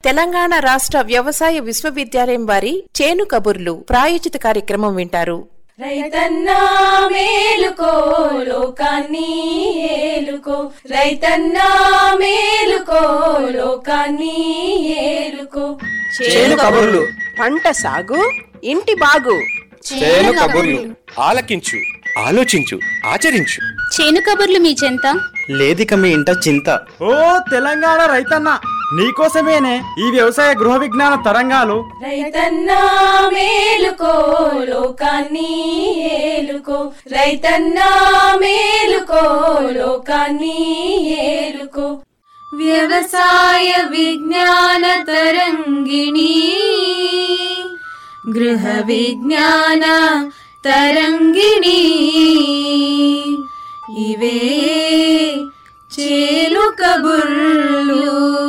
తెలంగాణ రాష్ట్ర వ్యవసాయ విశ్వవిద్యాలయం వారి చేను కబుర్లు ప్రాయోజిత కార్యక్రమం వింటారు రైతన్నా మేలుకో లోకాన్ని ఏలుకో రైతన్నా మేలుకో లోకాన్ని ఏలుకో చేను కబుర్లు పంట సాగు ఇంటి బాగు చేను కబుర్లు ఆలకించు ఆలోచించు ఆచరించు చేను కబుర్లు మీ చెంత లేదిక మీ ఇంట చింత ఓ తెలంగాణ రైతన్న నీకోసమేనే ఈ వ్యవసాయ గృహ విజ్ఞాన తరంగాలు రైతన్నా మేలుకో లోకాన్ని ఏలుకో రైతన్నా మేలుకో లోకాన్ని ఏలుకో వ్యవసాయ విజ్ఞాన తరంగిణి గృహ విజ్ఞాన తరంగిణి ఇవే చేలు కబుర్లు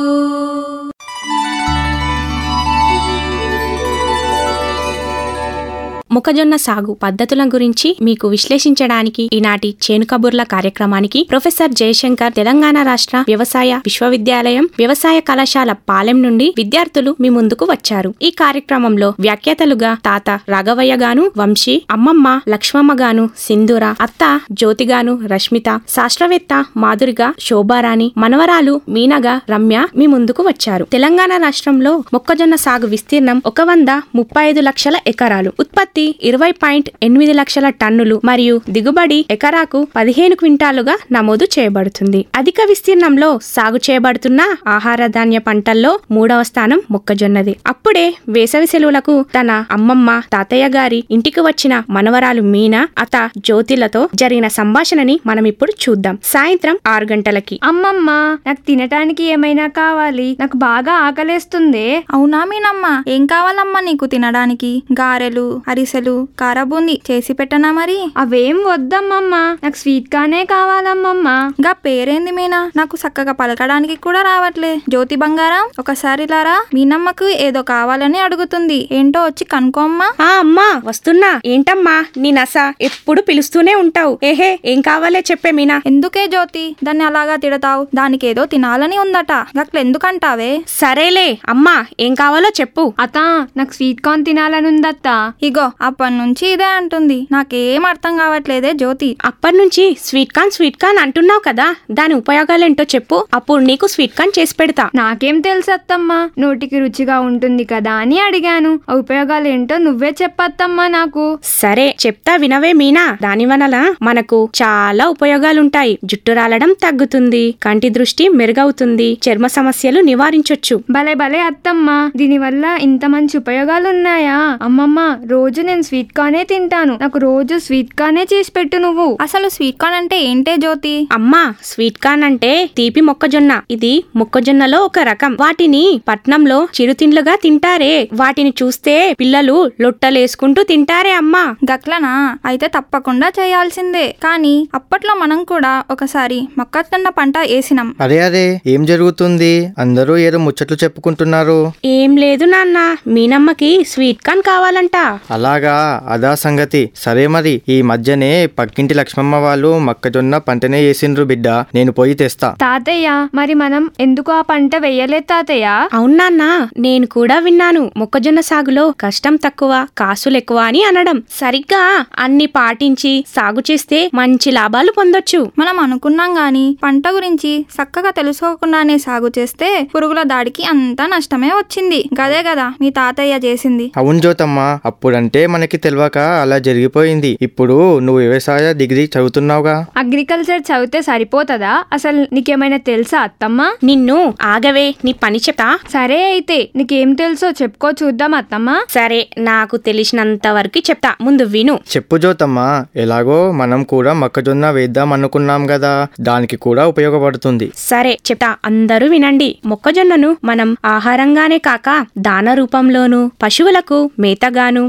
మొక్కజొన్న సాగు పద్ధతుల గురించి మీకు విశ్లేషించడానికి ఈనాటి చేను కబుర్ల కార్యక్రమానికి ప్రొఫెసర్ జయశంకర్ తెలంగాణ రాష్ట్ర వ్యవసాయ విశ్వవిద్యాలయం వ్యవసాయ కళాశాల పాలెం నుండి విద్యార్థులు మీ ముందుకు వచ్చారు ఈ కార్యక్రమంలో వ్యాఖ్యాతలుగా తాత రాఘవయ్య గాను వంశీ అమ్మమ్మ లక్ష్మమ్మ గాను సింధూర అత్త జ్యోతిగాను రష్మిత శాస్త్రవేత్త మాధురిగా శోభారాణి మనవరాలు మీనగా రమ్య మీ ముందుకు వచ్చారు తెలంగాణ రాష్ట్రంలో మొక్కజొన్న సాగు విస్తీర్ణం ఒక వంద ముప్పై ఐదు లక్షల ఎకరాలు ఉత్పత్తి ఇరవై పాయింట్ ఎనిమిది లక్షల టన్నులు మరియు దిగుబడి ఎకరాకు పదిహేను క్వింటాలుగా నమోదు చేయబడుతుంది అధిక విస్తీర్ణంలో సాగు చేయబడుతున్న ఆహార ధాన్య పంటల్లో మూడవ స్థానం మొక్కజొన్నది అప్పుడే వేసవి సెలవులకు తన అమ్మమ్మ తాతయ్య గారి ఇంటికి వచ్చిన మనవరాలు మీనా అత జ్యోతిలతో జరిగిన సంభాషణని మనం ఇప్పుడు చూద్దాం సాయంత్రం ఆరు గంటలకి అమ్మమ్మ నాకు తినటానికి ఏమైనా కావాలి నాకు బాగా ఆకలేస్తుంది అవునా మీనమ్మ ఏం కావాలమ్మా నీకు తినడానికి గారెలు అరిసెలు కారబూంది చేసి పెట్టనా మరి అవేం వద్దమ్మమ్మ నాకు స్వీట్ గానే కావాలమ్మమ్మ గా పేరేంది మీనా నాకు చక్కగా పలకడానికి కూడా రావట్లే జ్యోతి బంగారం ఒకసారి లారా మీనమ్మకు ఏదో కావాలని అడుగుతుంది ఏంటో వచ్చి కనుకోమ్మా ఆ అమ్మా వస్తున్నా ఏంటమ్మా నీ నస ఎప్పుడు పిలుస్తూనే ఉంటావు ఏహే ఏం కావాలే చెప్పే మీనా ఎందుకే జ్యోతి దాన్ని అలాగా తిడతావు దానికి ఏదో తినాలని ఉందట గట్ల ఎందుకంటావే సరేలే అమ్మా ఏం కావాలో చెప్పు అత్త నాకు స్వీట్ కార్న్ తినాలనుందత్త ఇగో అప్పటి నుంచి ఇదే అంటుంది నాకేం అర్థం కావట్లేదే జ్యోతి అప్పటి నుంచి స్వీట్ కార్న్ స్వీట్ కార్న్ అంటున్నావు కదా దాని ఉపయోగాలేంటో చెప్పు అప్పుడు నీకు స్వీట్ కార్న్ చేసి పెడతా నాకేం తెలుసు అత్తమ్మా నోటికి రుచిగా ఉంటుంది కదా అని అడిగాను ఆ ఉపయోగాలు ఏంటో నువ్వే చెప్పత్తమ్మా నాకు సరే చెప్తా వినవే మీనా దాని వలన మనకు చాలా ఉపయోగాలుంటాయి జుట్టు రాలడం తగ్గుతుంది కంటి దృష్టి మెరుగవుతుంది చర్మ సమస్యలు నివారించొచ్చు భలే భలే అత్తమ్మా దీనివల్ల ఇంత మంచి ఉపయోగాలు ఉన్నాయా అమ్మమ్మ రోజు నేను స్వీట్ కార్నే తింటాను నాకు రోజు స్వీట్ కార్నే చేసి పెట్టు నువ్వు అసలు స్వీట్ కార్న్ అంటే ఏంటే జ్యోతి అమ్మా స్వీట్ కార్న్ అంటే తీపి మొక్కజొన్న ఇది మొక్కజొన్నలో ఒక రకం వాటిని పట్నంలో చిరుతిండ్లుగా తింటారే వాటిని చూస్తే పిల్లలు లొట్టలేసుకుంటూ తింటారే అమ్మా గట్లనా అయితే తప్పకుండా చేయాల్సిందే కానీ అప్పట్లో మనం కూడా ఒకసారి మొక్కజొన్న పంట వేసినాం అరే అరే ఏం జరుగుతుంది అందరూ ఏదో ముచ్చట్లు చెప్పుకుంటున్నారు ఏం లేదు నాన్న మీనమ్మకి స్వీట్ కార్న్ కావాలంట అలాగా అదా సంగతి సరే మరి ఈ మధ్యనే పక్కింటి లక్ష్మమ్మ వాళ్ళు మొక్కజొన్న పంటనే వేసిండ్రు బిడ్డ నేను పోయి తెస్తా తాతయ్య మరి మనం ఎందుకు ఆ పంట వెయ్యలేదు తాతయ్య అవునాన్నా నేను కూడా విన్నాను మొక్కజొన్న సాగులో కష్టం తక్కువ కాసులు ఎక్కువ అని అనడం సరిగ్గా అన్ని పాటించి సాగు చేస్తే మంచి లాభాలు పొందొచ్చు మనం అనుకున్నాం గాని పంట గురించి చక్కగా తెలుసుకోకుండానే సాగు చేస్తే పురుగుల దాడికి అంతా నష్టమే వచ్చింది గదే కదా మీ తాతయ్య చేసింది అవును జ్యోతమ్మ అప్పుడంటే మనకి తెలియక అలా జరిగిపోయింది ఇప్పుడు నువ్వు వ్యవసాయ డిగ్రీ చదువుతున్నావుగా అగ్రికల్చర్ చదివితే సరిపోతుందా అసలు నీకేమైనా తెలుసా అత్తమ్మ నిన్ను ఆగవే నీ పని చెప్తా సరే అయితే నీకేం తెలుసో చెప్పుకో చూద్దాం అత్తమ్మ సరే నాకు తెలిసినంత వరకు చెప్తా ముందు విను చెప్పు జ్యోతమ్మ ఎలాగో మనం కూడా మొక్కజొన్న వేద్దాం అనుకున్నాం కదా దానికి కూడా ఉపయోగపడుతుంది సరే చెప్తా అందరూ వినండి మొక్కజొన్నను మనం ఆహారంగానే కాక దాన రూపంలోను పశువులకు మేతగాను వివిధ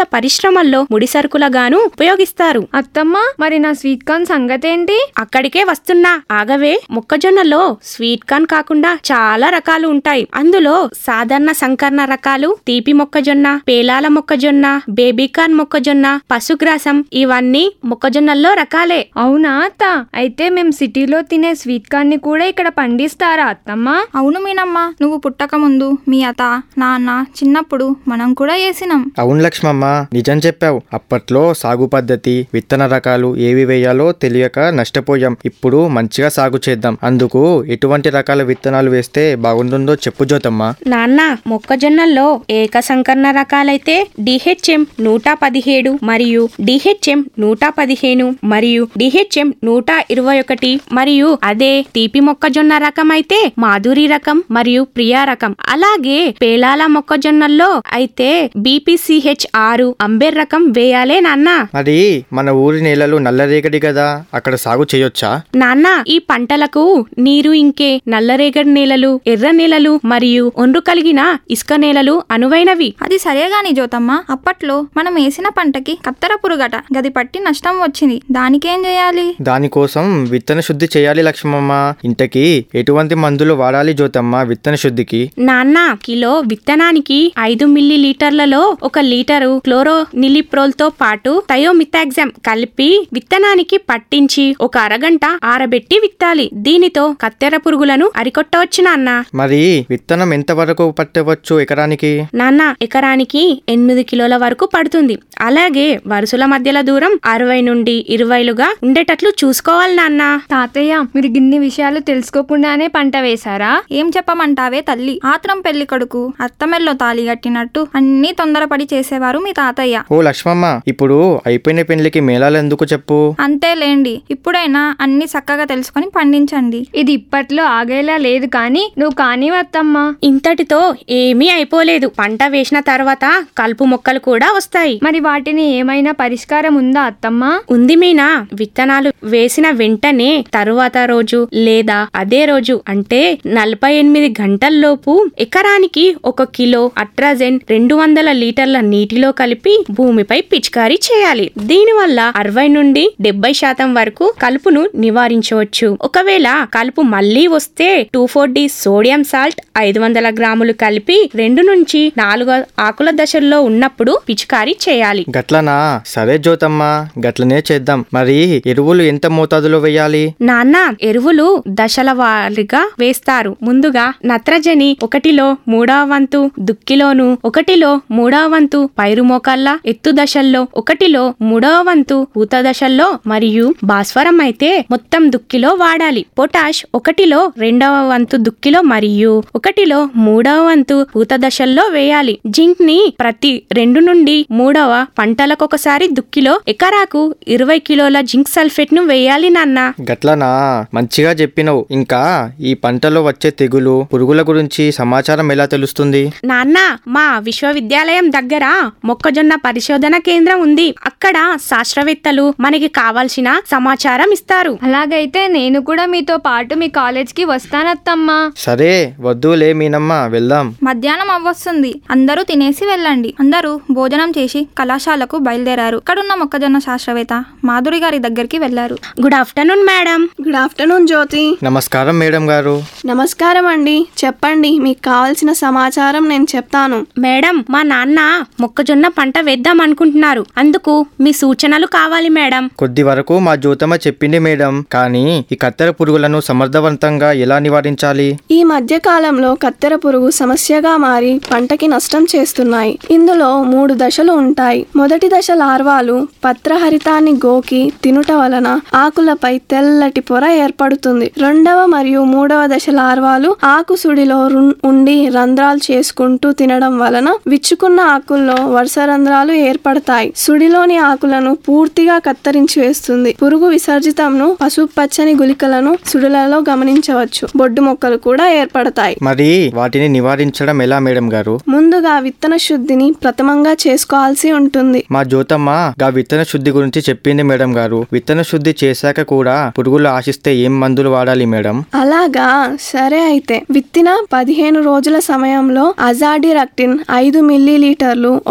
పరిశ్రమల్లో ముడిసరుకులగాను ఉపయోగిస్తారు అత్తమ్మ మరి నా స్వీట్ కార్న్ సంగతేంటి అక్కడికే వస్తున్నా ఆగవే మొక్కజొన్నలో స్వీట్ కార్న్ కాకుండా చాలా రకాలు ఉంటాయి అందులో సాధారణ సంకరణ రకాలు తీపి మొక్కజొన్న పేలాల మొక్కజొన్న బేబీ కార్న్ మొక్కజొన్న పశుగ్రాసం ఇవన్నీ మొక్కజొన్నల్లో రకాలే అవునా అత్త అయితే మేం సిటీలో తినే స్వీట్ కార్న్ ని కూడా ఇక్కడ పండిస్తారా అత్తమ్మ అవును మీనమ్మ నువ్వు పుట్టక ముందు మీ అత నాన్న చిన్నప్పుడు మనం కూడా వేసినాం అవును లక్ష్మమ్మ నిజం చెప్పావు అప్పట్లో సాగు పద్ధతి విత్తన రకాలు ఏవి వేయాలో తెలియక నష్టపోయాం ఇప్పుడు మంచిగా సాగు చేద్దాం అందుకు ఎటువంటి రకాల విత్తనాలు వేస్తే బాగుంటుందో చెప్పు జ్యోతమ్మ నాన్న మొక్కజొన్నల్లో ఏక సంకరణ రకాలైతే డిహెచ్ఎం నూట పదిహేడు మరియు డిహెచ్ఎం నూట పదిహేను మరియు డిహెచ్ఎం నూట ఇరవై ఒకటి మరియు అదే తీపి మొక్కజొన్న రకం అయితే మాధురి రకం మరియు ప్రియా రకం అలాగే పేలాల మొక్కజొన్నల్లో అయితే బీపీసీహెచ్ ఆరు అంబేర్ రకం వేయాలే నాన్న మరి మన ఊరి నేలలు నల్లరేగడి కదా అక్కడ సాగు చేయొచ్చా నాన్న ఈ పంటలకు నీరు ఇంకే నల్లరేగడి నేలలు ఎర్ర నేలలు మరియు ఒండ్రు కలిగిన ఇసుక నేలలు అనువైనవి అది సరే గాని జ్యోతమ్మ అప్పట్లో మనం వేసిన పంటకి కత్తెర పురుగట గది పట్టి నష్టం వచ్చింది దానికేం చేయాలి దానికోసం విత్తన శుద్ధి చేయాలి లక్ష్మమ్మ ఇంతకీ ఎటువంటి మందులు వాడాలి జ్యోతమ్మ విత్తన శుద్ధికి నాన్న కిలో విత్తనానికి ఐదు మిల్లీ లీటర్లలో ఒక లీటరు క్లోరో నిలిప్రోల్ తో పాటు థయోమిథాగ్జామ్ కలిపి విత్తనానికి పట్టించి ఒక అరగంట ఆరబెట్టి విత్తాలి దీనితో కత్తెర పురుగులను అరికొట్టవచ్చు నాన్న మరి విత్తనం ఎంత వరకు పట్టవచ్చు ఎకరానికి నాన్న ఎకరానికి ఎనిమిది కిలోల వరకు పడుతుంది అలాగే వరుసల మధ్యల దూరం అరవై నుండి ఇరవైలుగా ఉండేటట్లు చూసుకోవాలి నాన్న తాతయ్య మీరు గిన్ని విషయాలు తెలుసుకోకుండానే పంట వేశారా ఏం చెప్పమంటావే తల్లి ఆత్రం పెళ్లి కొడుకు అత్తమెల్లో తాలి కట్టినట్టు అన్నీ తొందరపడి చేసేవారు మీ తాతయ్య ఓ లక్ష్మమ్మ ఇప్పుడు అయిపోయిన పెళ్లికి మేళాలు ఎందుకు చెప్పు అంతేలేండి ఇప్పుడైనా అన్ని చక్కగా తెలుసుకొని పండించండి ఇది ఇప్పట్లో ఆగేలా లేదు కానీ నువ్వు కానివత్తమ్మా ఇంతటితో ఏమీ అయిపోలేదు పంట వేసిన తర్వాత కలుపు మొక్కలు కూడా వస్తాయి మరి వాటిని ఏమైనా పరిష్కారం ఉందా అత్తమ్మా ఉంది మీనా విత్తనాలు వేసిన వెంటనే తరువాత రోజు లేదా అదే రోజు అంటే నలభై ఎనిమిది గంటల్లోపు ఎకరానికి ఒక కిలో అట్రాజెన్ రెండు వందల లీటర్ల నీటిలో కలిపి భూమిపై పిచికారీ చేయాలి దీనివల్ల అరవై నుండి డెబ్బై శాతం వరకు కలుపును నివారించవచ్చు ఒకవేళ కలుపు మళ్ళీ వస్తే two four D sodium salt ఐదు వందల గ్రాములు కలిపి రెండు నుంచి నాలుగు ఆకుల దశల్లో ఉన్నప్పుడు పిచికారీ చేయాలి గట్లనా సరే జ్యోతమ్మ గట్లనే చేద్దాం మరి ఎరువులు ఎంత మోతాదులో వేయాలి నాన్న ఎరువులు దశల వారీగా వేస్తారు ముందుగా నత్రజని ఒకటిలో మూడవ వంతు దుక్కిలోను ఒకటిలో మూడవ వంతు పైరు మోకాళ్ళ ఎత్తు దశల్లో ఒకటిలో మూడవ వంతు పూత దశల్లో మరియు భాస్వరం అయితే మొత్తం దుక్కిలో వాడాలి పొటాష్ ఒకటిలో రెండవ వంతు దుక్కిలో మరియు ఒకటిలో మూడవ వంతు పూత దశల్లో వేయాలి జింక్ ని ప్రతి రెండు నుండి మూడవ పంటలకొకసారి దుక్కిలో ఎకరాకు ఇరవై కిలోల జింక్ సల్ఫేట్ ను వేయాలి నాన్న గట్లనా మంచిగా చెప్పినవు ఇంకా ఈ పంటలో వచ్చే తెగులు పురుగుల గురించి సమాచారం ఎలా తెలుస్తుంది నాన్న మా విశ్వవిద్యాలయం దగ్గర మొక్కజొన్న పరిశోధన కేంద్రం ఉంది అక్కడ శాస్త్రవేత్తలు మనకి కావాల్సిన సమాచారం ఇస్తారు అలాగైతే నేను కూడా మీతో పాటు మీ కాలేజ్ కి వస్తానత్తమ్మా సరే వద్దులే మీనమ్మ వెళ్దాం మధ్యాహ్నం అవ్వొస్తుంది అందరూ తినేసి వెళ్ళండి అందరూ భోజనం చేసి కళాశాలకు బయలుదేరారు ఇక్కడున్న మొక్కజొన్న శాస్త్రవేత్త మాధురి గారి దగ్గరికి వెళ్లారు good afternoon madam good afternoon Jyothi నమస్కారం మేడం గారు నమస్కారం అండి చెప్పండి మీకు కావాల్సిన సమాచారం నేను చెప్తాను మేడం మా నాన్న మొక్కజొన్న పంట వేద్దాం అనుకుంటున్నారు అందుకు మీ సూచనలు కావాలి మేడం కొద్ది వరకు మా జ్యోతమ్మ చెప్పింది మేడం కానీ ఈ కత్తెర పురుగులను సమర్థవంతంగా ఎలా నివారించాలి ఈ మధ్య కాలంలో కత్తెర పురుగు సమస్యగా మారి పంటకి నష్టం చేస్తున్నాయి ఇందులో మూడు దశలు ఉంటాయి మొదటి దశ లార్వాలు పత్రహరితాన్ని గోకి తినుట వలన ఆకులపై తెల్లటి పొర ఏర్పడుతుంది రెండవ మరియు మూడవ దశ లార్వాలు ఆకు సుడిలో రున్- ఉండి రంధ్రాలు చేసుకుంటూ తినడం వలన విచ్చుకున్న ఆకుల్లో వరుస రంధ్రాలు ఏర్పడతాయి సుడిలోని ఆకులను పూర్తిగా కత్తిరించి వేస్తుంది పురుగు విసర్జితంను పసుపు పచ్చని గుళికలను సుడులలో గమనించవచ్చు బొడ్డు మొక్కలు కూడా ఏర్పడతాయి మరి వాటిని నివారించడం ఎలా మేడం గారు ముందుగా విత్తన శుద్ధిని ప్రథమంగా చేసుకోవాల్సి ఉంటుంది మా జ్యోతమ్మ గా విత్తన శుద్ధి గురించి చెప్పింది మేడం గారు విత్తన శుద్ధి చేశాక కూడా పురుగులు ఆశిస్తే ఏం మందులు వాడాలి మేడం అలాగా సరే అయితే విత్తిన పదిహేను రోజుల సమయంలో అజాడిరక్టిన్ ఐదు మిల్లీ లీటర్లు ఒక లీటర్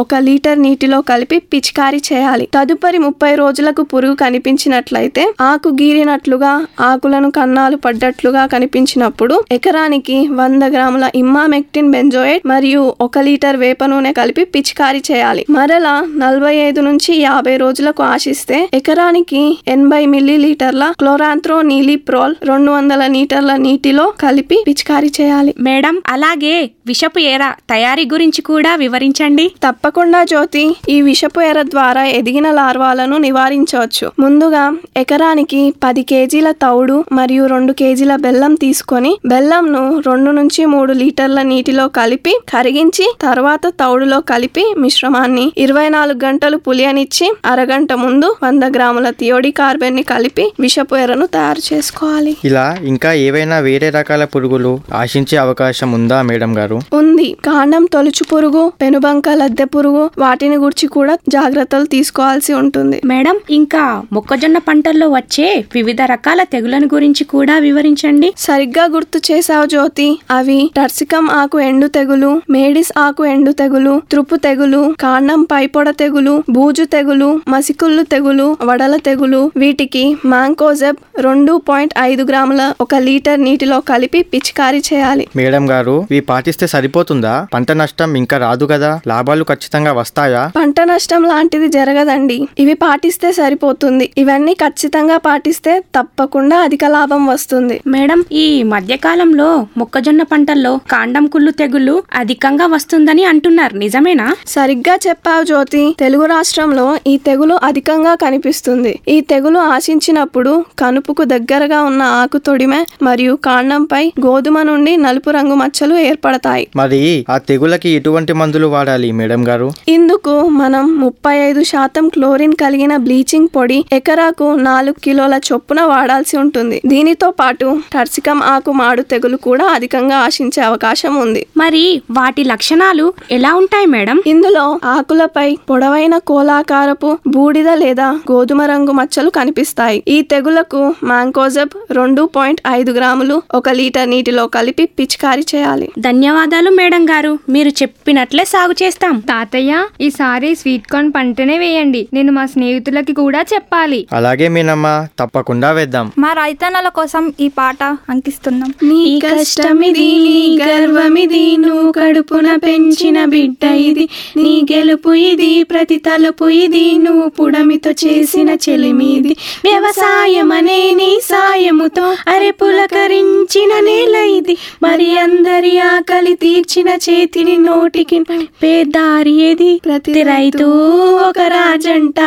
లీటర్ నీటిలో కలిపి పిచికారీ చేయాలి తదుపరి ముప్పై రోజులకు పురుగు కనిపించినట్లయితే ఆకు గీరినట్లుగా ఆకులను కన్నాలు పడ్డట్లుగా కనిపించినప్పుడు ఎకరానికి వంద గ్రాముల ఇమ్మామెక్టిన్ బెంజోయేట్ మరియు ఒక లీటర్ వేప నూనె కలిపి పిచికారీ చేయాలి మరలా నలభై ఐదు నుంచి యాభై రోజులకు ఆశిస్తే ఎకరానికి ఎనభై మిల్లీ లీటర్ల క్లోరాంత్రో నీలిప్రోల్ రెండు వందల లీటర్ల నీటిలో కలిపి పిచికారీ చేయాలి మేడం అలాగే విషపు ఎర తయారీ గురించి కూడా వివరించండి తప్పకుండా జ్యోతి ఈ విషపు ఎర ద్వారా ఎదిగిన లార్వాలను నివారించవచ్చు ముందుగా ఎకరానికి పది కేజీల తౌడు మరియు రెండు కేజీల బెల్లం తీసుకొని బెల్లంను రెండు నుంచి మూడు లీటర్ల నీటిలో కలిపి కరిగించి తర్వాత తౌడులో కలిపి మిశ్రమాన్ని ఇరవై నాలుగు గంటలు పులియనిచ్చి అరగంట ముందు వంద గ్రాముల థియోడి కార్బన్ ని కలిపి విషపు ఎరను తయారు చేసుకోవాలి ఇలా ఇంకా ఏవైనా వేరే రకాల పురుగులు ఆశించే అవకాశం ఉందా మేడం గారు ఉంది కాండం తొలుచు పురుగు పెనుబంక లద్దె పురుగు వాటిని గురించి కూడా జాగ్రత్తలు తీసుకోవాల్సి ఉంటుంది మేడం ఇంకా మొక్కజొన్న పంటల్లో వచ్చే వివిధ రకాల తెగులను గురించి కూడా వివరించండి సరిగ్గా గుర్తు చేసావు జ్యోతి అవి టర్సికం ఆకు ఎండు తెగులు మేడిస్ ఆకు ఎండు తెగులు త్రుపు తెగులు కాండం పైపొడ తెగులు బూజు తెగులు మసికుళ్ళు తెగులు వడల తెగులు వీటికి మాంకోజెబ్ రెండు పాయింట్ ఐదు గ్రాముల ఒక లీటర్ నీటిలో కలిపి పిచికారీ చేయాలి మేడం గారు ఇవి పాటిస్తే సరిపోతుందా పంట నష్టం ఇంకా రాదు కదా లాభాలు ఖచ్చితంగా వస్తాయా పంట నష్టం లాంటిది జరగదండి ఇవి పాటిస్తే సరిపోతుంది ఇవన్నీ ఖచ్చితంగా పాటిస్తే తప్పకుండా అధిక లాభం వస్తుంది మేడం ఈ మధ్యకాలంలో మొక్కజొన్న పంటల్లో కాండం కుళ్ళు తెగులు అధికంగా వస్తుందని అంటున్నారు నిజమేనా సరిగ్గా చెప్పావు జ్యోతి తెలుగు రాష్ట్రంలో ఈ తెగులు అధికంగా కనిపిస్తుంది ఈ తెగులు ఆశించినప్పుడు కనుపుకు దగ్గరగా ఉన్న ఆకు తొడిమె మరియు కాండంపై గోధుమ నుండి నలుపు రంగు మచ్చలు ఏర్పడతాయి మరి ఆ తెగులకి ఎటువంటి మందులు వాడాలి మేడం గారు ఇందుకు మనం ముప్పై ఐదు శాతం క్లోరిన్ కలిగిన బ్లీచింగ్ పొడి ఎకరాకు నాలుగు కిలోల చొప్పున వాడాల్సి ఉంటుంది దీనితో పాటు టర్సికం ఆకు మాడు తెగులు కూడా అధికంగా ఆశించే అవకాశం ఉంది మరి వాటి లక్షణాలు ఎలా ఉంటాయి మేడం ఇందులో ఆకులపై పొడవైన కోలాకారపు బూడిద లేదా గోధుమ రంగు మచ్చలు కనిపిస్తాయి ఈ తెగులకు మాంకోజబ్ రెండు పాయింట్ ఐదు గ్రాములు ఒక లీటర్ నీటిలో కలిపి పిచికారీ చేయాలి ధన్యవాదాలు మేడం గారు మీరు చెప్పినట్లే సాగు చేస్తాం తాతయ్య ఈసారి స్వీట్ కార్న్ పంటనే వేయండి నేను మా స్నేహితులకి కూడా చెప్పాలి అలాగే మీనమ్మ తప్పకుండా వేద్దాం మా రైతన్నల కోసం ఈ పాట అంకిస్తున్నాం నీ కష్టమిది నీ గర్వమిది నువ్వు కడుపున పెంచిన బిడ్డ ఇది నీ గెలుపు ఇది ప్రతి తలుపు ఇది నువ్వు పుడమితో చేసిన చెలిమిది వ్యవసాయం అనే నీ సాయముతో అరె పులకరించిన నేల ఇది మరి అందరి ఆకలి తీర్చిన చేతిని నోటికి పేదారి ఏది ప్రతి రైతు ఒక రాజంట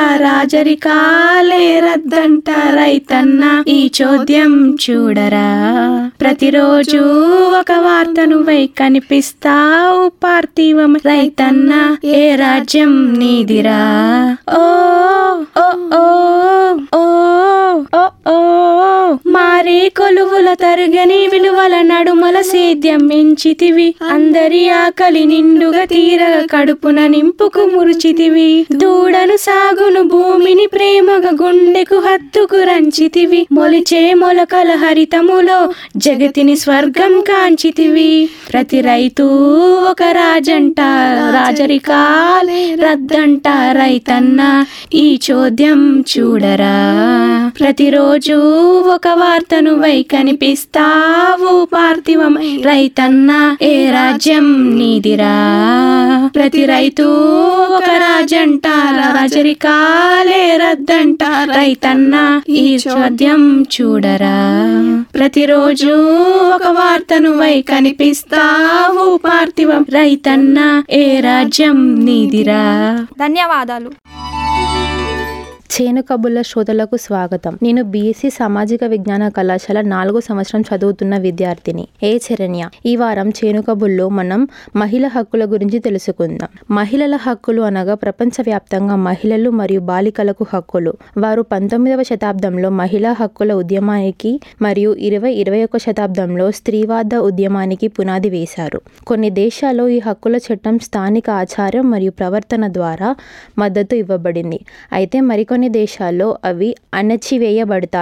రాజరికాలే రద్దంట రైతన్న ఈ చోద్యం చూడరా ప్రతిరోజు ఒక వార్త నువ్వై కనిపిస్తావు పార్థివం రైతన్న ఏ రాజ్యం నీదిరా ఓ ఓ ఓ ఓ ఓ ఓ మారే కొలువుల తరగని విలువల నడుమల సేద్యం ఎంచితివి అందరి ఆకలి నిండుగా తీరగ కడుపున నింపుకు మురుచితివి దూడను సాగును భూమిని ప్రేమగా గుండెకు హత్తుకు రంచితివి మొలిచే మొలకల హరితములో జగతిని స్వర్గం కాంచితివి ప్రతి రైతు ఒక రాజంట రాజరికాలే రద్దంట రైతన్న ఈ చోద్యం చూడరా ప్రతిరోజు ఒక వార్తను వై కనిపిస్తావు పార్థివమై రైతన్న ఏ రాజ్యం నీదిరా ప్రతి రైతు ఒక రాజంట రాజరికాలే రద్దంట రైతన్న ఈ చోద్యం చూడరా ప్రతిరోజు ఒక వార్తను వై కనిపిస్తావు పార్థివం రైతన్న ఏ రాజ్యం నీదిరా ధన్యవాదాలు చేను కబుర్ల శ్రోతలకు స్వాగతం నేను బీఎస్సీ సామాజిక విజ్ఞాన కళాశాల నాలుగో సంవత్సరం చదువుతున్న విద్యార్థిని ఏ చరణ్య ఈ వారం చేను కబుర్లో మనం మహిళ హక్కుల గురించి తెలుసుకుందాం మహిళల హక్కులు అనగా ప్రపంచవ్యాప్తంగా మహిళలు మరియు బాలికలకు హక్కులు వారు పంతొమ్మిదవ శతాబ్దంలో మహిళా హక్కుల ఉద్యమానికి మరియు ఇరవై ఇరవై ఒక్క శతాబ్దంలో స్త్రీవాద ఉద్యమానికి పునాది వేశారు కొన్ని దేశాల్లో ఈ హక్కుల చట్టం స్థానిక ఆచారం మరియు ప్రవర్తన ద్వారా మద్దతు ఇవ్వబడింది అయితే మరికొన్ని దేశాల్లో అవి అణచివేయబడతాయి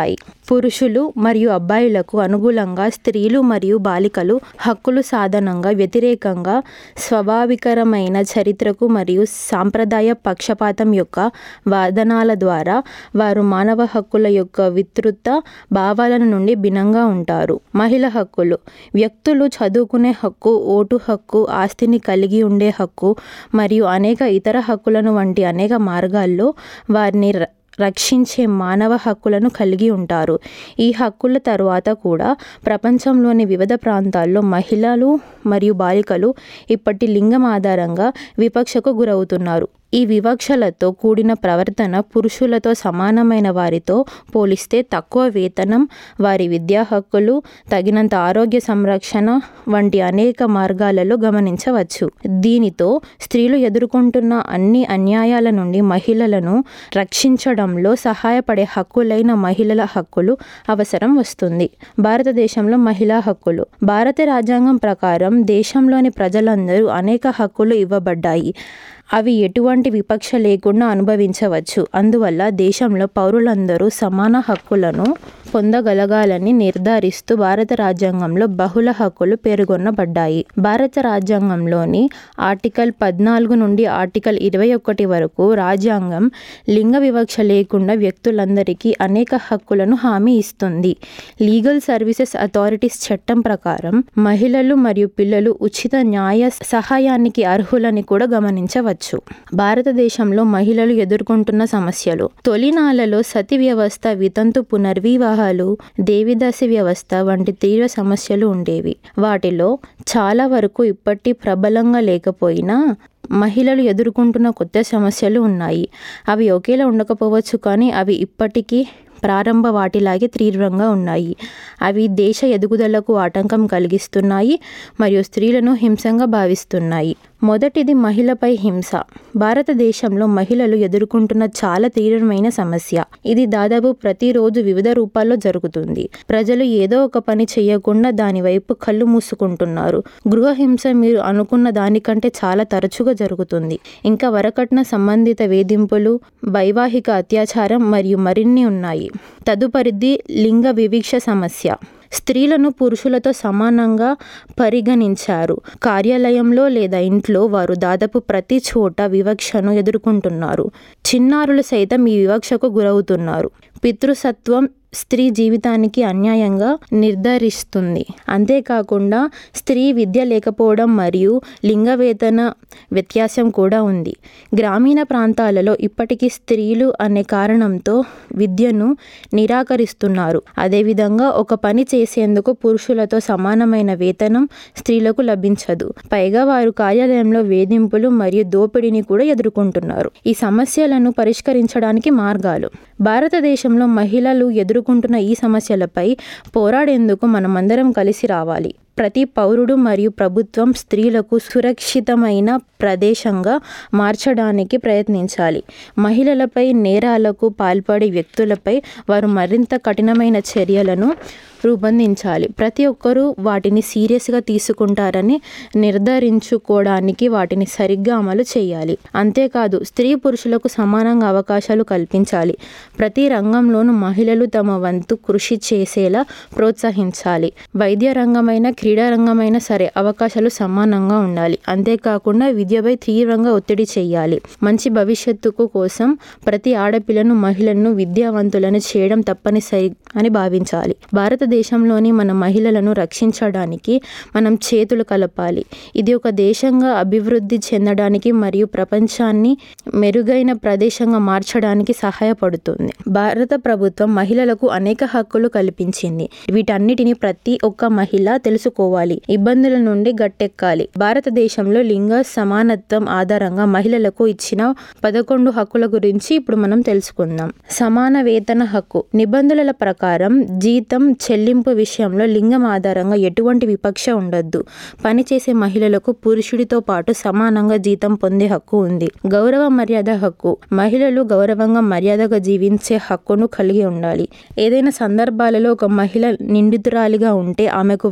పురుషులు మరియు అబ్బాయిలకు అనుకూలంగా స్త్రీలు మరియు బాలికలు హక్కులు సాధనంగా వ్యతిరేకంగా స్వాభావికరమైన చరిత్రకు మరియు సాంప్రదాయ పక్షపాతం యొక్క వాదనాల ద్వారా వారు మానవ హక్కుల యొక్క విస్తృత భావాల నుండి భిన్నంగా ఉంటారు మహిళ హక్కులు వ్యక్తులు చదువుకునే హక్కు ఓటు హక్కు ఆస్తిని కలిగి ఉండే హక్కు మరియు అనేక ఇతర హక్కులను వంటి అనేక మార్గాల్లో వారిని ర- రక్షించే మానవ హక్కులను కలిగి ఉంటారు ఈ హక్కుల తర్వాత కూడా ప్రపంచంలోని వివిధ ప్రాంతాల్లో మహిళలు మరియు బాలికలు ఇప్పటి లింగం ఆధారంగా వివక్షకు గురవుతున్నారు ఈ వివక్షలతో కూడిన ప్రవర్తన పురుషులతో సమానమైన వారితో పోలిస్తే తక్కువ వేతనం వారి విద్యా హక్కులు తగినంత ఆరోగ్య సంరక్షణ వంటి అనేక మార్గాలలో గమనించవచ్చు దీనితో స్త్రీలు ఎదుర్కొంటున్న అన్ని అన్యాయాల నుండి మహిళలను రక్షించడంలో సహాయపడే హక్కులైన మహిళల హక్కులు అవసరం వస్తుంది భారతదేశంలో మహిళా హక్కులు భారత రాజ్యాంగం ప్రకారం దేశంలోని ప్రజలందరూ అనేక హక్కులు ఇవ్వబడ్డాయి అవి ఎటువంటి వివక్ష లేకుండా అనుభవించవచ్చు అందువల్ల దేశంలో పౌరులందరూ సమాన హక్కులను పొందగలగాలని నిర్ధారిస్తూ భారత రాజ్యాంగంలో బహుళ హక్కులు పేర్కొనబడ్డాయి భారత రాజ్యాంగంలోని ఆర్టికల్ పద్నాలుగు నుండి ఆర్టికల్ ఇరవై ఒకటి వరకు రాజ్యాంగం లింగ వివక్ష లేకుండా వ్యక్తులందరికీ అనేక హక్కులను హామీ ఇస్తుంది లీగల్ సర్వీసెస్ అథారిటీస్ చట్టం ప్రకారం మహిళలు మరియు పిల్లలు ఉచిత న్యాయ సహాయానికి అర్హులని కూడా గమనించవచ్చు భారతదేశంలో మహిళలు ఎదుర్కొంటున్న సమస్యలు తొలినాళ్లలో సతి వ్యవస్థ వితంతు పునర్వివాహాలు దేవిదాసి వ్యవస్థ వంటి తీవ్ర సమస్యలు ఉండేవి వాటిలో చాలా వరకు ఇప్పటి ప్రబలంగా లేకపోయినా మహిళలు ఎదుర్కొంటున్న కొత్త సమస్యలు ఉన్నాయి అవి ఒకేలా ఉండకపోవచ్చు కానీ అవి ఇప్పటికీ ప్రారంభ వాటిలాగే తీవ్రంగా ఉన్నాయి అవి దేశ ఎదుగుదలకు ఆటంకం కలిగిస్తున్నాయి మరియు స్త్రీలను హింసంగా భావిస్తున్నాయి మొదటిది మహిళపై హింస భారతదేశంలో మహిళలు ఎదుర్కొంటున్న చాలా తీవ్రమైన సమస్య ఇది దాదాపు ప్రతిరోజు వివిధ రూపాల్లో జరుగుతుంది ప్రజలు ఏదో ఒక పని చేయకుండా దాని వైపు కళ్ళు మూసుకుంటున్నారు గృహ హింస మీరు అనుకున్న దానికంటే చాలా తరచుగా జరుగుతుంది ఇంకా వరకట్న సంబంధిత వేధింపులు వైవాహిక అత్యాచారం మరియు మరిన్ని ఉన్నాయి తదుపరిది లింగ వివక్ష సమస్య స్త్రీలను పురుషులతో సమానంగా పరిగణించారు కార్యాలయంలో లేదా ఇంట్లో వారు దాదాపు ప్రతి చోట వివక్షను ఎదుర్కొంటున్నారు చిన్నారులు సైతం ఈ వివక్షకు గురవుతున్నారు పితృసత్వం స్త్రీ జీవితానికి అన్యాయంగా నిర్ధారిస్తుంది అంతేకాకుండా స్త్రీ విద్య లేకపోవడం మరియు లింగ వేతన వ్యత్యాసం కూడా ఉంది గ్రామీణ ప్రాంతాలలో ఇప్పటికీ స్త్రీలు అనే కారణంతో విద్యను నిరాకరిస్తున్నారు అదేవిధంగా ఒక పని చేసేందుకు పురుషులతో సమానమైన వేతనం స్త్రీలకు లభించదు పైగా వారు కార్యాలయంలో వేధింపులు మరియు దోపిడీని కూడా ఎదుర్కొంటున్నారు ఈ సమస్యలను పరిష్కరించడానికి మార్గాలు భారతదేశంలో మహిళలు ఎదుర్కొంటున్న ఈ సమస్యలపై పోరాడేందుకు మనమందరం కలిసి రావాలి ప్రతి పౌరుడు మరియు ప్రభుత్వం స్త్రీలకు సురక్షితమైన ప్రదేశంగా మార్చడానికి ప్రయత్నించాలి మహిళలపై నేరాలకు పాల్పడే వ్యక్తులపై వారు మరింత కఠినమైన చర్యలను రూపొందించాలి ప్రతి ఒక్కరూ వాటిని సీరియస్గా తీసుకుంటారని నిర్ధారించుకోవడానికి వాటిని సరిగ్గా అమలు చేయాలి అంతేకాదు స్త్రీ పురుషులకు సమానంగా అవకాశాలు కల్పించాలి ప్రతి రంగంలోనూ మహిళలు తమ వంతు కృషి చేసేలా ప్రోత్సహించాలి వైద్య రంగమైన క్రీడా రంగమైన సరే అవకాశాలు సమానంగా ఉండాలి అంతేకాకుండా విద్యపై తీవ్రంగా ఒత్తిడి చేయాలి మంచి భవిష్యత్తుకు కోసం ప్రతి ఆడపిల్లను మహిళలను విద్యావంతులను చేయడం తప్పనిసరి అని భావించాలి భారతదేశంలోని మన మహిళలను రక్షించడానికి మనం చేతులు కలపాలి ఇది ఒక దేశంగా అభివృద్ధి చెందడానికి మరియు ప్రపంచాన్ని మెరుగైన ప్రదేశంగా మార్చడానికి సహాయపడుతుంది భారత ప్రభుత్వం మహిళలకు అనేక హక్కులు కల్పించింది వీటన్నిటిని ప్రతి ఒక్క మహిళ తెలుసుకోవాలి ఇబ్బందుల నుండి గట్టెక్కాలి భారతదేశంలో లింగ సమానత్వం ఆధారంగా మహిళలకు ఇచ్చిన పదకొండు హక్కుల గురించి ఇప్పుడు మనం తెలుసుకుందాం సమాన వేతన హక్కు నిబంధనల ప్రకారం జీతం చెల్లింపు విషయంలో లింగం ఆధారంగా ఎటువంటి వివక్ష ఉండొద్దు పనిచేసే మహిళలకు పురుషుడితో పాటు సమానంగా జీతం పొందే హక్కు ఉంది గౌరవ మర్యాద హక్కు మహిళలు గౌరవంగా మర్యాదగా జీవించే హక్కును కలిగి ఉండాలి ఏదైనా సందర్భాలలో ఒక మహిళ నిందితురాలిగా ఉంటే ఆమెకు వైద్య పరి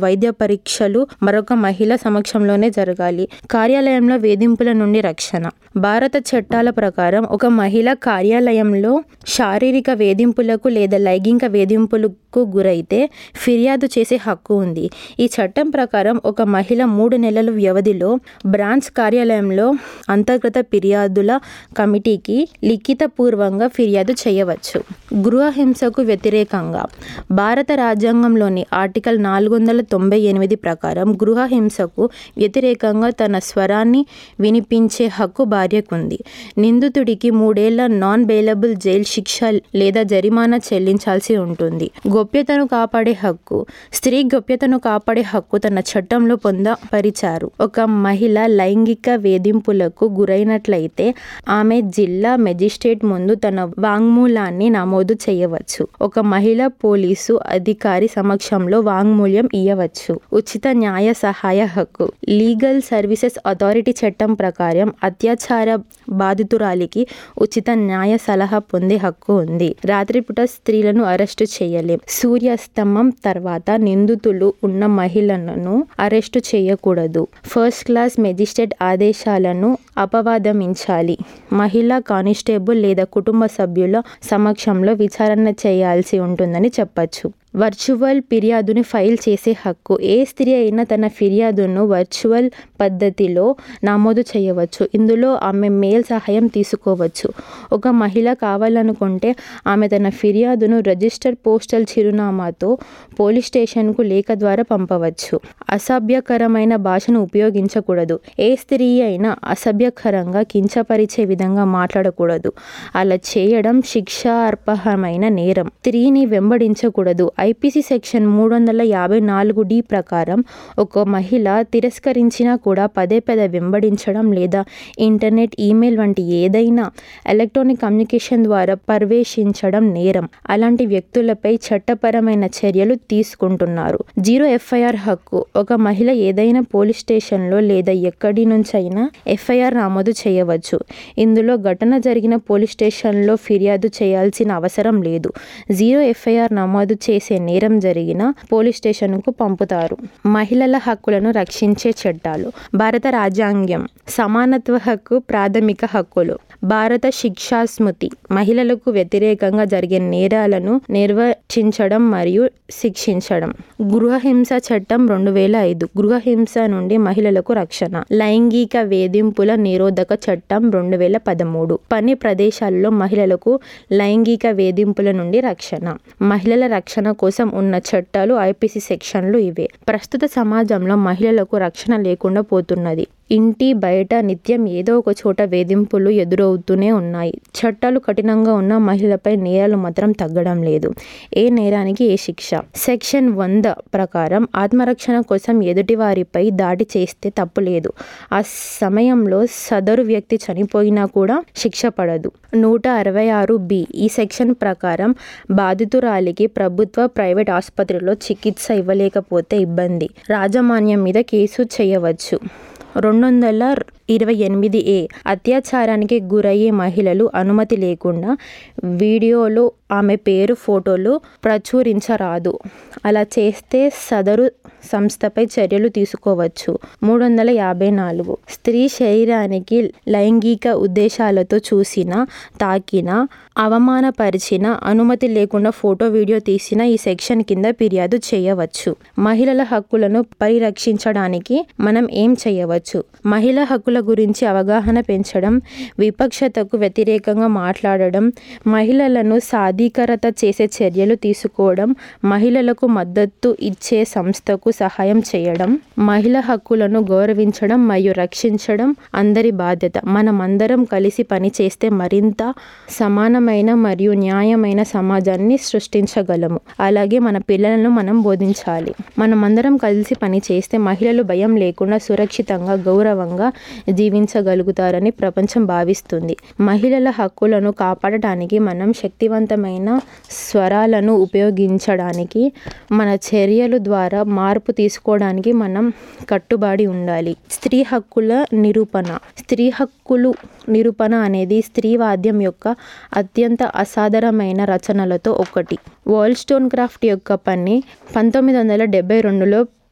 పరీక్షలు మరొక మహిళ సమక్షంలోనే జరగాలి కార్యాలయంలో వేధింపుల నుండి రక్షణ భారత చట్టాల ప్రకారం ఒక మహిళ కార్యాలయంలో శారీరక వేధింపులకు లేదా లైంగిక వేధింపులకు గురైతే ఫిర్యాదు చేసే హక్కు ఉంది ఈ చట్టం ప్రకారం ఒక మహిళ మూడు నెలల వ్యవధిలో బ్రాంచ్ కార్యాలయంలో అంతర్గత ఫిర్యాదుల కమిటీకి లిఖితపూర్వంగా ఫిర్యాదు చేయవచ్చు గృహహింసకు వ్యతిరేకంగా భారత రాజ్యాంగంలోని ఆర్టికల్ నాలుగు వందల తొంభై ఎనిమిది ప్రకారం గృహహింసకు వ్యతిరేకంగా తన స్వరాన్ని వినిపించే హక్కు భార్యకుంది నిందితుడికి మూడేళ్ల నాన్ బెయిలబుల్ జైలు శిక్ష లేదా జరిమానా చెల్లించాల్సి ఉంటుంది గోప్యతను కాపాడే హక్కు స్త్రీ గోప్యతను కాపాడే హక్కు తన చట్టంలో పొందపరిచారు ఒక మహిళ లైంగిక వేధింపులకు గురైనట్లయితే ఆమె జిల్లా మెజిస్ట్రేట్ ముందు తన వాంగ్మూలాన్ని నమోదు చేయవచ్చు ఒక మహిళ పోలీసు అధికారి సమక్షంలో వాంగ్మూల్యం ఇయ్యవచ్చు ఉచిత న్యాయ సహాయ హక్కు లీగల్ సర్వీసెస్ అథారిటీ చట్టం ప్రకారం అత్యాచార బాధితురాలికి ఉచిత న్యాయ సలహా పొందే హక్కు ఉంది రాత్రిపూట స్త్రీలను అరెస్టు చేయలేం సూర్యాస్తమం తర్వాత నిందితులు ఉన్న మహిళలను అరెస్టు చేయకూడదు ఫస్ట్ క్లాస్ మెజిస్ట్రేట్ ఆదేశాలను అపవాదమించాలి మహిళా కానిస్టేబుల్ లేదా కుటుంబ సభ్యుల సమక్షంలో విచారణ చేయాల్సి ఉంటుందని చెప్పచ్చు వర్చువల్ ఫిర్యాదుని ఫైల్ చేసే హక్కు ఏ స్త్రీ అయినా తన ఫిర్యాదును వర్చువల్ పద్ధతిలో నమోదు చేయవచ్చు ఇందులో ఆమె మెయిల్ సహాయం తీసుకోవచ్చు ఒక మహిళ కావాలనుకుంటే ఆమె తన ఫిర్యాదును రిజిస్టర్ పోస్టల్ చిరునామాతో పోలీస్ స్టేషన్కు లేఖ ద్వారా పంపవచ్చు అసభ్యకరమైన భాషను ఉపయోగించకూడదు ఏ స్త్రీ అయినా అసభ్యకరంగా కించపరిచే విధంగా మాట్లాడకూడదు అలా చేయడం శిక్షార్హమైన నేరం స్త్రీని వెంబడించకూడదు ఐపీసీ సెక్షన్ మూడు వందల యాభై నాలుగు డి ప్రకారం ఒక మహిళ తిరస్కరించినా కూడా పదే పదే వెంబడించడం లేదా ఇంటర్నెట్ ఈమెయిల్ వంటి ఏదైనా ఎలక్ట్రానిక్ కమ్యూనికేషన్ ద్వారా పర్వేశించడం నేరం అలాంటి వ్యక్తులపై చట్టపరమైన చర్యలు తీసుకుంటున్నారు జీరో ఎఫ్ఐఆర్ హక్కు ఒక మహిళ ఏదైనా పోలీస్ స్టేషన్లో లేదా ఎక్కడి నుంచైనా ఎఫ్ఐఆర్ నమోదు చేయవచ్చు ఇందులో ఘటన జరిగిన పోలీస్ స్టేషన్లో ఫిర్యాదు చేయాల్సిన అవసరం లేదు జీరో ఎఫ్ఐఆర్ నమోదు చేసే నేరం జరిగిన పోలీస్ స్టేషన్కు పంపుతారు మహిళల హక్కులను రక్షించే చట్టాలు భారత రాజ్యాంగం సమానత్వ హక్కు ప్రాథమిక హక్కులు భారత శిక్షా స్మృతి మహిళలకు వ్యతిరేకంగా జరిగే నేరాలను నిర్వచించడం మరియు శిక్షించడం గృహహింస చట్టం రెండు వేల ఐదు గృహహింస నుండి మహిళలకు రక్షణ లైంగిక వేధింపుల నిరోధక చట్టం రెండు వేల పదమూడు పని ప్రదేశాల్లో మహిళలకు లైంగిక వేధింపుల నుండి రక్షణ మహిళల రక్షణ కోసం ఉన్న చట్టాలు ఐపీసీ సెక్షన్లు ఇవే ప్రస్తుత సమాజంలో మహిళలకు రక్షణ లేకుండా పోతున్నది ఇంటి బయట నిత్యం ఏదో ఒక చోట వేధింపులు ఎదురవుతూనే ఉన్నాయి చట్టాలు కఠినంగా ఉన్న మహిళలపై నేరాలు మాత్రం తగ్గడం లేదు ఏ నేరానికి ఏ శిక్ష సెక్షన్ వంద ప్రకారం ఆత్మరక్షణ కోసం ఎదుటివారిపై దాడి చేస్తే తప్పు లేదు ఆ సమయంలో సదరు వ్యక్తి చనిపోయినా కూడా శిక్ష పడదు నూట అరవై ఆరు బి ఈ సెక్షన్ ప్రకారం బాధితురాలికి ప్రభుత్వ ప్రైవేట్ ఆసుపత్రిలో చికిత్స ఇవ్వలేకపోతే ఇబ్బంది రాజమాన్యం మీద కేసు చేయవచ్చు రెండు వందల ఇరవై ఎనిమిది ఏ అత్యాచారానికి గురయ్యే మహిళలు అనుమతి లేకుండా వీడియోలు ఆమె పేరు ఫోటోలు ప్రచురించరాదు అలా చేస్తే సదరు సంస్థపై చర్యలు తీసుకోవచ్చు మూడు వందల యాభై నాలుగు స్త్రీ శరీరానికి లైంగిక ఉద్దేశాలతో చూసిన తాకిన అవమానపరిచిన అనుమతి లేకుండా ఫోటో వీడియో తీసిన ఈ సెక్షన్ కింద ఫిర్యాదు చేయవచ్చు మహిళల హక్కులను పరిరక్షించడానికి మనం ఏం చేయవచ్చు మహిళా హక్కుల గురించి అవగాహన పెంచడం విపక్షతకు వ్యతిరేకంగా మాట్లాడడం మహిళలను సాధికారత చేసే చర్యలు తీసుకోవడం మహిళలకు మద్దతు ఇచ్చే సంస్థకు సహాయం చేయడం మహిళా హక్కులను గౌరవించడం మరియు రక్షించడం అందరి బాధ్యత మనమందరం కలిసి పనిచేస్తే మరింత సమానమైన మరియు న్యాయమైన సమాజాన్ని సృష్టించగలము అలాగే మన పిల్లలను మనం బోధించాలి మనమందరం కలిసి పని చేస్తే మహిళలు భయం లేకుండా సురక్షితంగా గౌరవంగా జీవించగలుగుతారని ప్రపంచం భావిస్తుంది మహిళల హక్కులను కాపాడటానికి మనం శక్తివంతమైన స్వరాలను ఉపయోగించడానికి మన చర్యల ద్వారా మార్పు తీసుకోవడానికి మనం కట్టుబడి ఉండాలి స్త్రీ హక్కుల నిరూపణ స్త్రీ హక్కులు నిరూపణ అనేది స్త్రీవాద్యం యొక్క అత్యంత అసాధారణమైన రచనలతో ఒకటి వాల్ స్టోన్ క్రాఫ్ట్ యొక్క పని పంతొమ్మిది వందల డెబ్బై రెండులో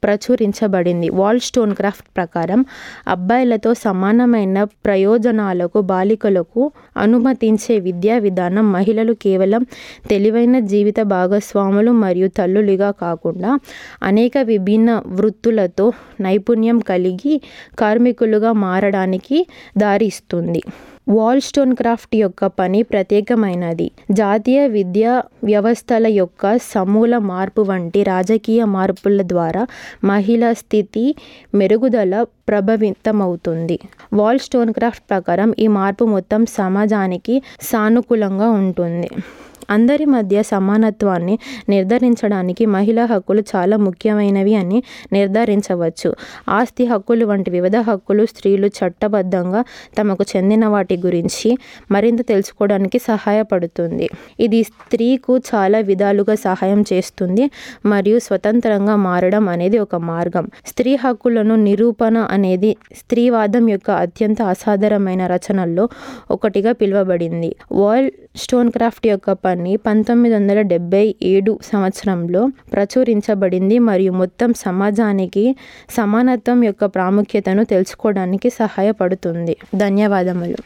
ప్రచురించబడింది వాల్ స్టోన్ క్రాఫ్ట్ ప్రకారం అబ్బాయిలతో సమానమైన ప్రయోజనాలకు బాలికలకు అనుమతించే విద్యా విధానం మహిళలు కేవలం తెలివైన జీవిత భాగస్వాములు మరియు తల్లులుగా కాకుండా అనేక విభిన్న వృత్తులతో నైపుణ్యం కలిగి కార్మికులుగా మారడానికి దారిస్తుంది వాల్ స్టోన్ క్రాఫ్ట్ యొక్క పని ప్రత్యేకమైనది జాతీయ విద్యా వ్యవస్థల యొక్క సమూల మార్పు వంటి రాజకీయ మార్పుల ద్వారా మహిళా స్థితి మెరుగుదల ప్రభావితమవుతుంది వాల్ స్టోన్ క్రాఫ్ట్ ప్రకారం ఈ మార్పు మొత్తం సమాజానికి సానుకూలంగా ఉంటుంది అందరి మధ్య సమానత్వాన్ని నిర్ధారించడానికి మహిళా హక్కులు చాలా ముఖ్యమైనవి అని నిర్ధారించవచ్చు ఆస్తి హక్కులు వంటి వివిధ హక్కులు స్త్రీలు చట్టబద్ధంగా తమకు చెందిన వాటి గురించి మరింత తెలుసుకోవడానికి సహాయపడుతుంది ఇది స్త్రీకు చాలా విధాలుగా సహాయం చేస్తుంది మరియు స్వతంత్రంగా మారడం అనేది ఒక మార్గం స్త్రీ హక్కులను నిరూపణ అనేది స్త్రీవాదం యొక్క అత్యంత అసాధారణమైన రచనల్లో ఒకటిగా పిలువబడింది వాల్ స్టోన్ క్రాఫ్ట్ యొక్క పని పంతొమ్మిది వందల డెబ్బై ఏడు సంవత్సరంలో ప్రచురించబడింది మరియు మొత్తం సమాజానికి సమానత్వం యొక్క ప్రాముఖ్యతను తెలుసుకోవడానికి సహాయపడుతుంది ధన్యవాదములు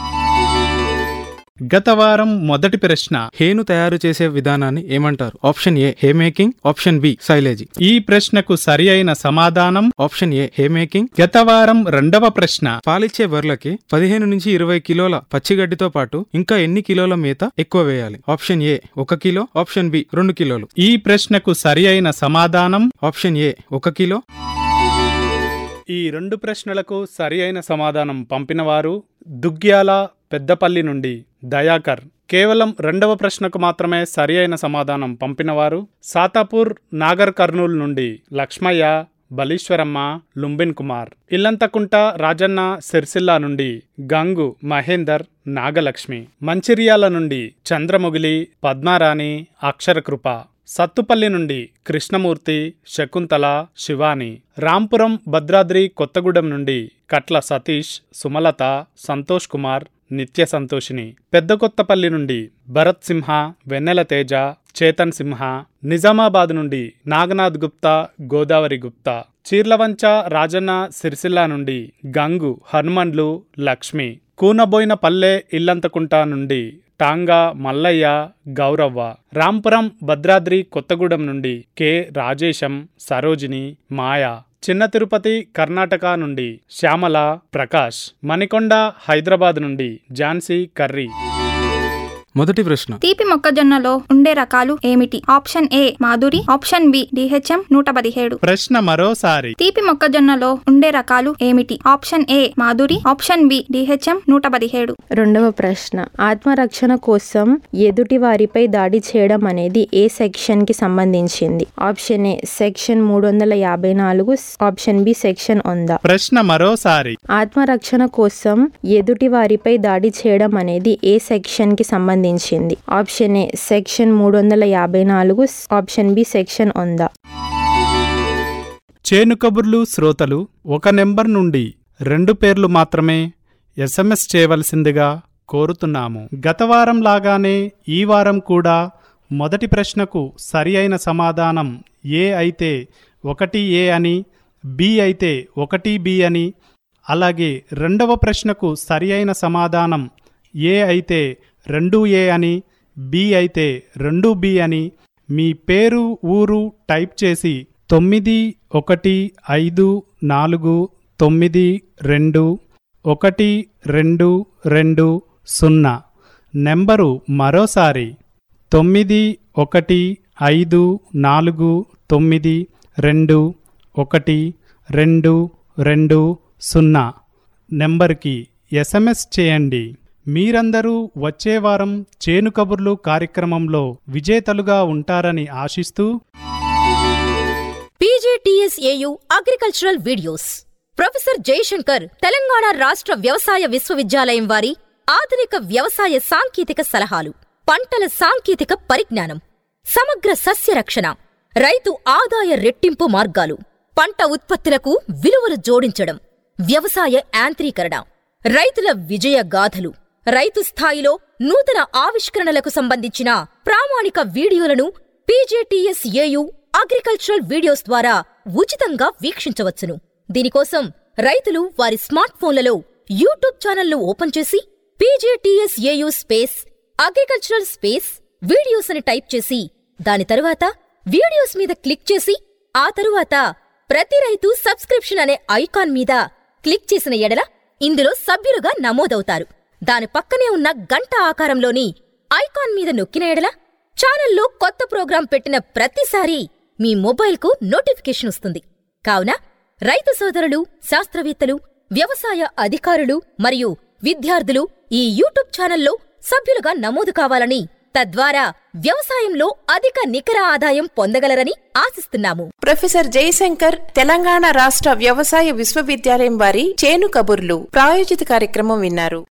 గత వారం మొదటి ప్రశ్న హేను తయారు చేసే విధానాన్ని ఏమంటారు option A hay making option B silage ఈ ప్రశ్నకు సరి అయిన సమాధానం ఆప్షన్ ఏ హే మేకింగ్ గత వారం రెండవ ప్రశ్న పాలిచ్చే బర్లకి పదిహేను నుంచి ఇరవై కిలోల పచ్చిగడ్డితో పాటు ఇంకా ఎన్ని కిలోల మేత ఎక్కువ వేయాలి ఆప్షన్ ఏ ఒక కిలో ఆప్షన్ బి రెండు కిలోలు ఈ ప్రశ్నకు సరి అయిన సమాధానం ఆప్షన్ ఏ ఒక కిలో ఈ రెండు ప్రశ్నలకు సరి అయిన సమాధానం పంపినవారు దుగ్గ్యాల పెద్దపల్లి నుండి దయాకర్ కేవలం రెండవ ప్రశ్నకు మాత్రమే సరి అయిన సమాధానం పంపినవారు సాతాపూర్ నాగర్ కర్నూల్ నుండి లక్ష్మయ్య బలీశ్వరమ్మ లుంబిన్ కుమార్ ఇల్లంతకుంట రాజన్న సిరిసిల్ల నుండి గంగు మహేందర్ నాగలక్ష్మి మంచిర్యాల నుండి చంద్రముగిలి పద్మారాణి అక్షరకృప సత్తుపల్లి నుండి కృష్ణమూర్తి శకుంతల శివాని రాంపురం భద్రాద్రి కొత్తగూడెం నుండి కట్ల సతీష్ సుమలత సంతోష్ కుమార్ నిత్య సంతోషిని పెద్ద కొత్తపల్లి నుండి భరత్ సింహ వెన్నెల తేజ చేతన్ సింహ నిజామాబాద్ నుండి నాగనాథ్ గుప్తా గోదావరి గుప్తా చీర్లవంచ రాజన్న సిరిసిల్ల నుండి గంగు హనుమండ్లు లక్ష్మి కూనబోయిన పల్లె ఇల్లంతకుంట నుండి టాంగా మల్లయ్య గౌరవ్వ రాంపురం భద్రాద్రి కొత్తగూడెం నుండి కె రాజేశం సరోజిని మాయా చిన్న తిరుపతి కర్ణాటక నుండి శ్యామల ప్రకాష్ మణికొండ హైదరాబాద్ నుండి ఝాన్సీ కర్రీ మొదటి ప్రశ్న తీపి మొక్కజొన్నలో ఉండే రకాలు ఏమిటి option A Madhuri option B DHM నూట పదిహేడు ప్రశ్న మరోసారి తీపి మొక్కజొన్నలో ఉండే రకాలు ఏమిటి option A Madhuri option B DHM నూట పదిహేడు రెండవ ప్రశ్న ఆత్మరక్షణ కోసం ఎదుటి వారిపై దాడి చేయడం అనేది ఏ సెక్షన్ కి సంబంధించింది ఆప్షన్ ఏ సెక్షన్ మూడు వందల యాభై నాలుగు ఆప్షన్ బి సెక్షన్ వంద ప్రశ్న మరోసారి ఆత్మరక్షణ కోసం ఎదుటి వారిపై దాడి చేయడం అనేది ఏ సెక్షన్ కి సంబంధించింది ఆప్షన్ ఏ సెక్షన్ మూడు వందల యాభై నాలుగు ఆప్షన్ బి సెక్షన్ వంద చేను కబుర్లు శ్రోతలు ఒక నెంబర్ నుండి రెండు పేర్లు మాత్రమే ఎస్ఎంఎస్ చేయవలసిందిగా కోరుతున్నాము గత వారం లాగానే ఈ వారం కూడా మొదటి ప్రశ్నకు సరి అయిన సమాధానం ఏ అయితే ఒకటి ఏ అని బి అయితే ఒకటి బి అని అలాగే రెండవ ప్రశ్నకు సరి అయిన సమాధానం ఏ అయితే రెండు ఏ అని బి అయితే రెండు బి అని మీ పేరు ఊరు టైప్ చేసి తొమ్మిది ఒకటి ఐదు నాలుగు తొమ్మిది రెండు ఒకటి రెండు రెండు సున్నా నెంబరు మరోసారి తొమ్మిది ఒకటి ఐదు నాలుగు తొమ్మిది రెండు ఒకటి రెండు రెండు సున్నా నెంబర్కి ఎస్ఎంఎస్ చేయండి మీరందరూ వచ్చే వారం చేను కబుర్లు కార్యక్రమంలో విజేతలుగా ఉంటారని ఆశిస్తూ PGTSAU agricultural videos professor Jayashankar Telangana రాష్ట్ర వ్యవసాయ విశ్వవిద్యాలయం వారి ఆధునిక వ్యవసాయ సాంకేతిక సలహాలు పంటల సాంకేతిక పరిజ్ఞానం సమగ్ర సస్య రక్షణ రైతు ఆదాయ రెట్టింపు మార్గాలు పంట ఉత్పత్తులకు విలువలు జోడించడం వ్యవసాయ యాంత్రీకరణ రైతుల విజయ గాథలు రైతు స్థాయిలో నూతన ఆవిష్కరణలకు సంబంధించిన ప్రామాణిక వీడియోలను పీజేటీఎస్ఏయు అగ్రికల్చరల్ వీడియోస్ ద్వారా ఉచితంగా వీక్షించవచ్చును దీనికోసం రైతులు వారి స్మార్ట్ ఫోన్లలో యూట్యూబ్ ఛానల్ను ఓపెన్ చేసి PJTSAU space agricultural space videos అని టైప్ చేసి దాని తరువాత వీడియోస్ మీద క్లిక్ చేసి ఆ తరువాత ప్రతి రైతు సబ్స్క్రిప్షన్ అనే ఐకాన్ మీద క్లిక్ చేసిన ఎడల ఇందులో సభ్యులుగా నమోదవుతారు దాని పక్కనే ఉన్న గంట ఆకారంలోని ఐకాన్ మీద నొక్కిన ఎడల ఛానల్లో కొత్త ప్రోగ్రాం పెట్టిన ప్రతిసారి మీ మొబైల్కు నోటిఫికేషన్ వస్తుంది కావున రైతు సోదరులు శాస్త్రవేత్తలు వ్యవసాయ అధికారులు మరియు విద్యార్థులు ఈ యూట్యూబ్ ఛానల్లో సభ్యులుగా నమోదు కావాలని తద్వారా వ్యవసాయంలో అధిక నికర ఆదాయం పొందగలరని ఆశిస్తున్నాము ప్రొఫెసర్ జయశంకర్ తెలంగాణ రాష్ట్ర వ్యవసాయ విశ్వవిద్యాలయం వారి చేను కబుర్లు ప్రాయోజిత కార్యక్రమం విన్నారు